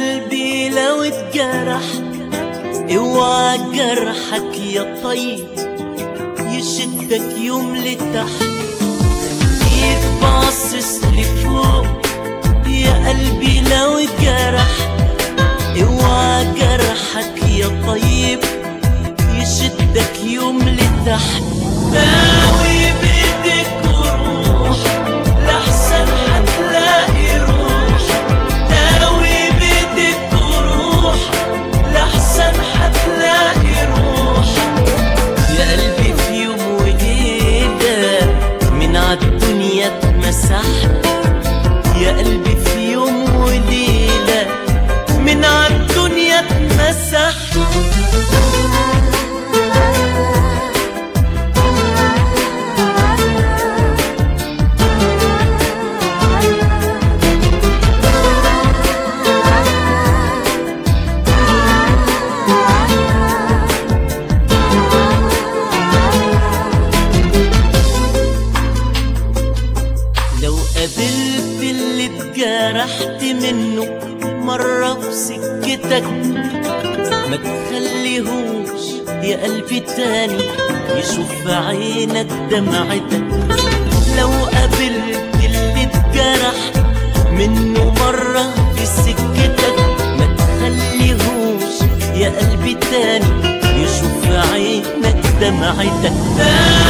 قلبي لو اتجرح اوعى جرحك يا طيب يشدك يوم لتحت خليك باصص لفوق يا قلبي لو اتجرح اوعى جرحك يا طيب يشدك يوم لتحت داوي بايدك وروح لحسن هتلاقي روح داوي بايدك وروح لحسن هتلاقي روح يا قلبي في يوم وليلة من عالدنيا اتمسحت يا قلبي في يوم وليلة من عالدنيا اتمسحت لو قابلت اللي اتجرحت منه مرة في سكتك ما تخليهوش يا قلبي تاني يشوف في عينك دمعتك لو قابلت اللي اتجرحت منه مرة في سكتك ما تخليهوش يا قلبي تاني يشوف في عينك دمعتك